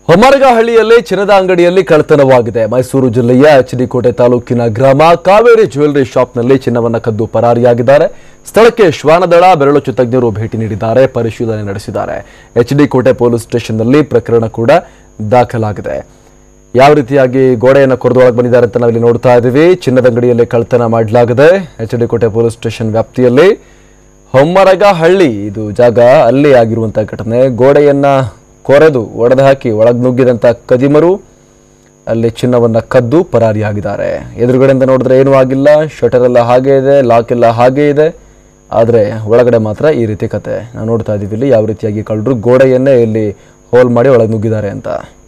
ಹೊಮರಗಹಳ್ಳಿಯಲ್ಲಿ ಚಿನ್ನದ ಅಂಗಡಿಯಲ್ಲಿ ಕಳ್ಳತನವಾಗಿದೆ ಮೈಸೂರು ಜಿಲ್ಲೆಯ ಎಚ್ ಡಿ ಕೋಟೆ ತಾಲೂಕಿನ ಗ್ರಾಮ ಕಾವೇರಿ ಜ್ಯುವೆಲರಿ ಶಾಪ್ನಲ್ಲಿ ಚಿನ್ನವನ್ನ ಕದ್ದು ಪರಾರಿಯಾಗಿದ್ದಾರೆ ಸ್ಥಳಕ್ಕೆ ಶ್ವಾನದಳ ಬೆರಳಚ್ಚು ತಜ್ಞರು ಭೇಟಿ ನೀಡಿದ್ದಾರೆ ಪರಿಶೀಲನೆ ನಡೆಸಿದ್ದಾರೆ ಎಚ್ ಡಿ ಕೋಟೆ ಪೊಲೀಸ್ ಸ್ಟೇಷನ್ನಲ್ಲಿ ಪ್ರಕರಣ ಕೂಡ ದಾಖಲಾಗಿದೆ ಯಾವ ರೀತಿಯಾಗಿ ಗೋಡೆಯನ್ನು ಕೊರೆದೊಳಗೆ ಬಂದಿದ್ದಾರೆ ಅಂತ ನಾವಿಲ್ಲಿ ನೋಡ್ತಾ ಇದ್ದೀವಿ ಚಿನ್ನದ ಅಂಗಡಿಯಲ್ಲಿ ಕಳ್ಳತನ ಮಾಡಲಾಗಿದೆ H D Kote police station ವ್ಯಾಪ್ತಿಯಲ್ಲಿ ಹೊಮ್ಮರಗಹಳ್ಳಿ ಇದು ಜಾಗ ಅಲ್ಲಿ ಆಗಿರುವಂತಹ ಘಟನೆ ಗೋಡೆಯನ್ನ ಕೊರೆದು ಒಡೆದು ಹಾಕಿ ಒಳಗೆ ನುಗ್ಗಿದಂತ ಕದಿಮರು ಅಲ್ಲಿ ಚಿನ್ನವನ್ನ ಕದ್ದು ಪರಾರಿಯಾಗಿದ್ದಾರೆ ಎದುರುಗಡೆಯಿಂದ ನೋಡಿದ್ರೆ ಏನೂ ಆಗಿಲ್ಲ ಶಟರ್ ಎಲ್ಲ ಹಾಗೆ ಇದೆ ಲಾಕ್ ಎಲ್ಲ ಹಾಗೆ ಇದೆ ಆದರೆ ಒಳಗಡೆ ಮಾತ್ರ ಈ ರೀತಿ ಕತೆ ನಾವು ನೋಡ್ತಾ ಇದ್ದೀವಿ ಇಲ್ಲಿ ಯಾವ ರೀತಿಯಾಗಿ ಕಳ್ಳರು ಗೋಡೆಯನ್ನೇ ಇಲ್ಲಿ ಹೋಲ್ ಮಾಡಿ ಒಳಗೆ ನುಗ್ಗಿದ್ದಾರೆ ಅಂತ